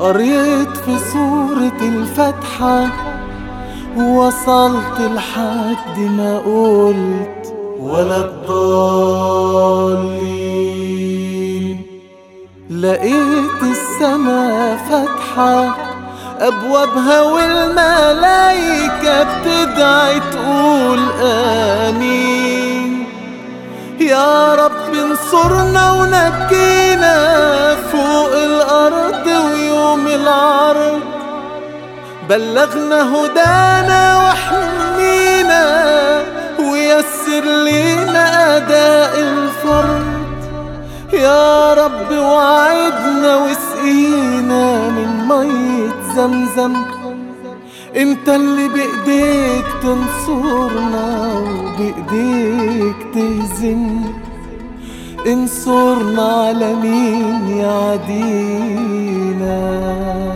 قريت في سورة الفاتحة وصلت لحد ما قلت ولا الضالين لقيت السما فاتحة أبوابها والملايكة بتدعي تقول آمين يا رب انصرنا ونجينا فوق الأرض ويوم العرض بلغنا هدانا واحمينا ويسر لينا أداء الفرض يا رب وعدنا وسقينا من مية زمزم انت اللي بايديك تنصرنا وبايديك تهزم انصرنا على مين يعدينا